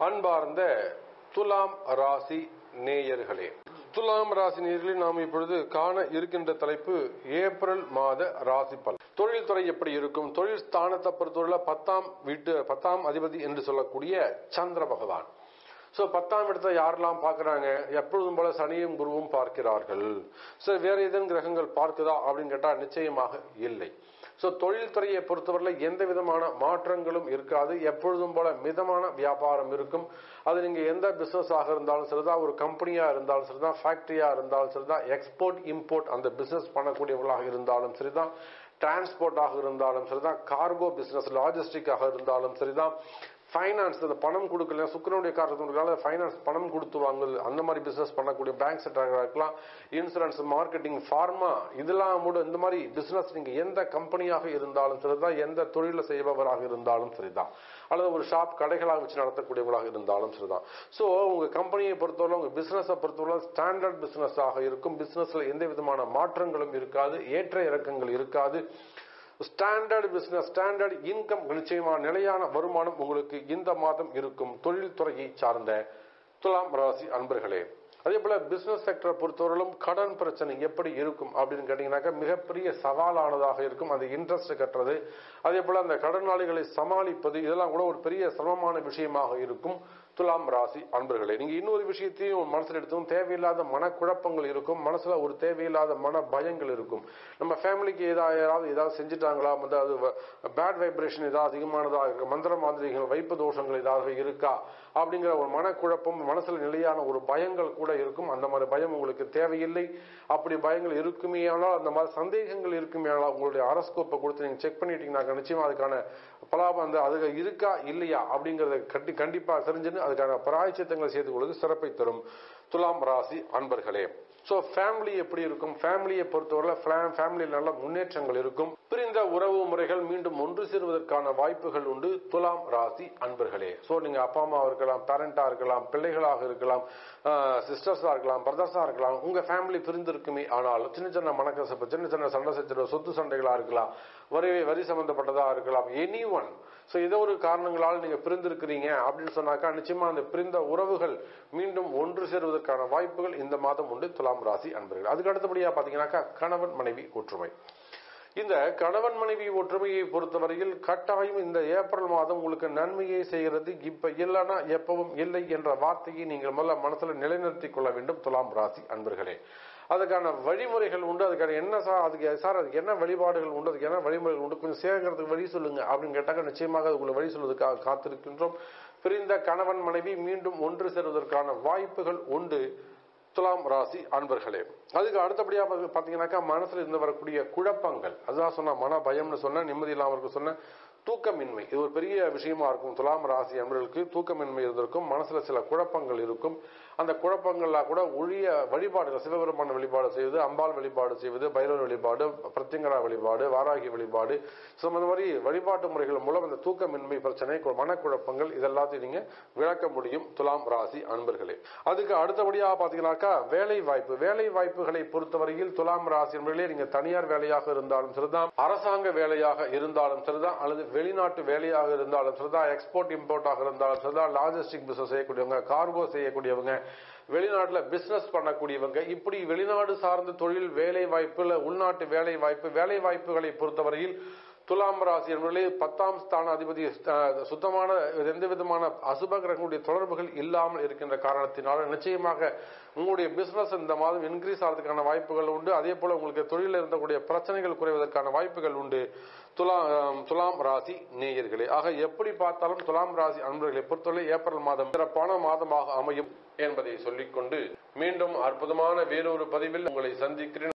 அன்பார்ந்த துலாம் ராசி நேயர்களே துலாம் ராசி நேயர்களே நாம் இப்பொழுது காண இருக்கின்ற தலைப்பு ஏப்ரல் மாத ராசி பலன் தொழில் துறை எப்படி இருக்கும் தொழில் ஸ்தானத்தை பொறுத்தவரை பத்தாம் வீட்டு பத்தாம் அதிபதி என்று சொல்லக்கூடிய சந்திர பகவான் சோ பத்தாம் இடத்தை யாரெல்லாம் பார்க்கறாங்க எப்பொழுதும் போல சனியும் குருவும் பார்க்கிறார்கள் சோ வேற ஏதேனும் கிரகங்கள் பார்க்குதா அப்படின்னு கேட்டா நிச்சயமாக இல்லை சோ தொழில் துறையை பொறுத்தவரையில் எந்த விதமான மாற்றங்களும் இருக்காது எப்பொழுதும் போல மிதமான வியாபாரம் இருக்கும் அது நீங்க எந்த பிசினஸ் ஆக இருந்தாலும் சரிதான் ஒரு கம்பெனியா இருந்தாலும் சரிதான் ஃபேக்டரியா இருந்தாலும் சரிதான் எக்ஸ்போர்ட் இம்போர்ட் அந்த பிசினஸ் பண்ணக்கூடியவர்களாக இருந்தாலும் சரிதான் டிரான்ஸ்போர்ட்டாக இருந்தாலும் சரிதான் கார்கோ பிசினஸ் லாஜிஸ்டிக்காக இருந்தாலும் சரிதான் ஃபைனான்ஸ் அந்த பணம் கொடுக்கல சுக்கரனுடைய காரணத்தினால ஃபைனான்ஸ் பணம் கொடுத்து வாங்குது அந்த மாதிரி பிசினஸ் பண்ணக்கூடிய பேங்க் செக்டராக இருக்கலாம் இன்சூரன்ஸ் மார்க்கெட்டிங் ஃபார்மா இதெல்லாம் கூட இந்த மாதிரி பிசினஸ் நீங்க எந்த கம்பெனியாக இருந்தாலும் சரிதான் எந்த தொழில செய்பவராக இருந்தாலும் சரிதான் அல்லது ஒரு ஷாப் கடைகளாக வச்சு நடத்தக்கூடியவர்களாக இருந்தாலும் சரிதான் ஸோ உங்க கம்பெனியை பொறுத்தவரை உங்க பிசினஸை பொறுத்தவரை ஸ்டாண்டர்ட் பிசினஸ் ஆக இருக்கும் பிசினஸ்ல எந்த விதமான மாற்றங்களும் இருக்காது ஏற்ற இறக்கங்கள் இருக்காது ஸ்டாண்டர்ட் பிசினஸ் ஸ்டாண்டர்ட் இன்கம் நிச்சயமான நிலையான வருமானம் உங்களுக்கு இந்த மாதம் இருக்கும் தொழில் துறையை சார்ந்த துலாம் ராசி அன்பர்களே அதே போல பிசினஸ் செக்டரை பொறுத்தவரையிலும் கடன் பிரச்சனை எப்படி இருக்கும் அப்படின்னு கேட்டீங்கன்னாக்கா மிகப்பெரிய சவாலானதாக இருக்கும் அந்த இன்ட்ரெஸ்ட் கட்டுறது அதே போல அந்த கடனாளிகளை சமாளிப்பது இதெல்லாம் கூட ஒரு பெரிய சிரமமான விஷயமாக இருக்கும் துலாம் ராசி அன்பர்களே நீங்க இன்னொரு விஷயத்தையும் மனசுல எடுத்தும் தேவையில்லாத மனக்குழப்பங்கள் இருக்கும் மனசுல ஒரு தேவையில்லாத மன பயங்கள் இருக்கும் நம்ம ஃபேமிலிக்கு ஏதாவது யாராவது ஏதாவது செஞ்சுட்டாங்களா அதாவது பேட் வைப்ரேஷன் ஏதாவது அதிகமானதாக இருக்கு மந்திர மாதிரிகள் வைப்பு தோஷங்கள் ஏதாவது இருக்கா அப்படிங்கிற ஒரு மனக்குழப்பம் மனசுல நிலையான ஒரு பயங்கள் கூட இருக்கும் அந்த மாதிரி பயம் உங்களுக்கு தேவையில்லை அப்படி பயங்கள் இருக்குமே ஆனால் அந்த மாதிரி சந்தேகங்கள் இருக்குமே ஆனால் உங்களுடைய அரஸ்கோப்பை கொடுத்து நீங்க செக் பண்ணிட்டீங்கன்னா நிச்சயமா அதுக்கான பலாபம் அந்த அது இருக்கா இல்லையா அப்படிங்கறத கட்டி கண்டிப்பா தெரிஞ்சுன்னு அதுக்கான பராய்ச்சித்தங்களை செய்து கொள்வது சிறப்பை தரும் துலாம் ராசி அன்பர்களே சோ ஃபேமிலி எப்படி இருக்கும் ஃபேமிலியை பொறுத்தவரை ஃபேமிலியில் நல்ல முன்னேற்றங்கள் இருக்கும் பிரிந்த உறவு முறைகள் மீண்டும் ஒன்று சேருவதற்கான வாய்ப்புகள் உண்டு துலாம் ராசி அன்பர்களே சோ நீங்க அப்பா அம்மாவா இருக்கலாம் பேரண்டா இருக்கலாம் பிள்ளைகளாக இருக்கலாம் சிஸ்டர்ஸா இருக்கலாம் பிரதர்ஸா இருக்கலாம் உங்க ஃபேமிலி பிரிந்திருக்குமே ஆனால் சின்ன சின்ன மனக்கசப்பு சின்ன சின்ன சண்டை சச்சரவு சொத்து சண்டைகளா இருக்கலாம் வரி வரி சம்பந்தப்பட்டதா இருக்கலாம் எனி ஒன் சோ ஏதோ ஒரு காரணங்களால் நீங்க பிரிந்திருக்கிறீங்க அப்படின்னு சொன்னாக்கா நிச்சயமா அந்த பிரிந்த உறவுகள் மீண்டும் ஒன்று சேருவதற்கான வாய்ப்புகள் இந்த மாதம் உண்டு துலாம் ராசி அன்பர்கள் அதுக்கு அடுத்தபடியா பாத்தீங்கன்னாக்கா கணவன் மனைவி ஒற்றுமை இந்த கணவன் மனைவி ஒற்றுமையை பொறுத்தவரையில் கட்டாயம் இந்த ஏப்ரல் மாதம் உங்களுக்கு நன்மையை செய்கிறது இப்ப இல்லைன்னா எப்பவும் இல்லை என்ற வார்த்தையை நீங்கள் முதல்ல மனசுல நிலைநிறுத்திக் கொள்ள வேண்டும் துலாம் ராசி அன்பர்களே அதுக்கான வழிமுறைகள் உண்டு அதுக்கான என்ன சார் அதுக்கு சார் அதுக்கு என்ன வழிபாடுகள் உண்டு அதுக்கு என்ன வழிமுறைகள் உண்டு கொஞ்சம் சேர்க்கறதுக்கு வழி சொல்லுங்க அப்படின்னு கேட்டாக்க நிச்சயமாக அதுக்குள்ள வழி சொல்வதற்காக காத்திருக்கின்றோம் பிரிந்த கணவன் மனைவி மீண்டும் ஒன்று சேருவதற்கான வாய்ப்புகள் உண்டு துலாம் ராசி அன்பர்களே அதுக்கு அடுத்தபடியா பாத்தீங்கன்னாக்கா மனசுல இருந்து வரக்கூடிய குழப்பங்கள் அதுதான் சொன்ன மன பயம்னு சொன்ன நிம்மதி இல்லாம இருக்க சொன்ன தூக்கமின்மை இது ஒரு பெரிய விஷயமா இருக்கும் துலாம் ராசி அன்பர்களுக்கு தூக்கமின்மை இருந்திருக்கும் மனசுல சில குழப்பங்கள் இருக்கும் அந்த குழப்பங்கள்லாம் கூட ஒழிய வழிபாடுகள் சிவபெருமான வழிபாடு செய்வது அம்பாள் வழிபாடு செய்வது பைரவர் வழிபாடு பிரத்யங்கரா வழிபாடு வாராகி வழிபாடு ஸோ அந்த மாதிரி வழிபாட்டு முறைகள் மூலம் அந்த தூக்கமின்மை பிரச்சனை மனக்குழப்பங்கள் இதெல்லாத்தையும் நீங்க விளக்க முடியும் துலாம் ராசி அன்பர்களே அதுக்கு அடுத்தபடியாக பாத்தீங்கன்னாக்கா வேலை வாய்ப்பு வேலை வாய்ப்புகளை பொறுத்தவரையில் துலாம் ராசி அன்பர்களே நீங்க தனியார் வேலையாக இருந்தாலும் சரிதான் அரசாங்க வேலையாக இருந்தாலும் சரிதான் அல்லது வெளிநாட்டு வேலையாக இருந்தாலும் சரிதான் எக்ஸ்போர்ட் இம்போர்ட்டாக இருந்தாலும் சரிதான் லாஜிஸ்டிக் பிசினஸ் செய்யக்கூடியவங்க கார்கோ செய்யக்கூடியவங்க வெளிநாட்டுல பிசினஸ் பண்ணக்கூடியவங்க இப்படி வெளிநாடு சார்ந்த தொழில் வேலை வாய்ப்பு இல்ல உள்நாட்டு வேலை வாய்ப்பு வேலை வாய்ப்புகளை பொறுத்தவரையில் துலாம் ராசி என்பதிலே பத்தாம் ஸ்தான அதிபதி சுத்தமான எந்த விதமான அசுப கிரகங்களுடைய தொடர்புகள் இல்லாமல் இருக்கின்ற காரணத்தினால நிச்சயமாக உங்களுடைய பிசினஸ் இந்த மாதம் இன்க்ரீஸ் ஆகிறதுக்கான வாய்ப்புகள் உண்டு அதே போல உங்களுக்கு தொழிலில் இருந்தக்கூடிய பிரச்சனைகள் குறைவதற்கான வாய்ப்புகள் உண்டு துலாம் துலாம் ராசி நேயர்களே ஆக எப்படி பார்த்தாலும் துலாம் ராசி அன்பர்களை பொறுத்தவரை ஏப்ரல் மாதம் சிறப்பான மாதமாக அமையும் என்பதை சொல்லிக்கொண்டு மீண்டும் அற்புதமான வேறொரு பதிவில் உங்களை சந்திக்கிறேன்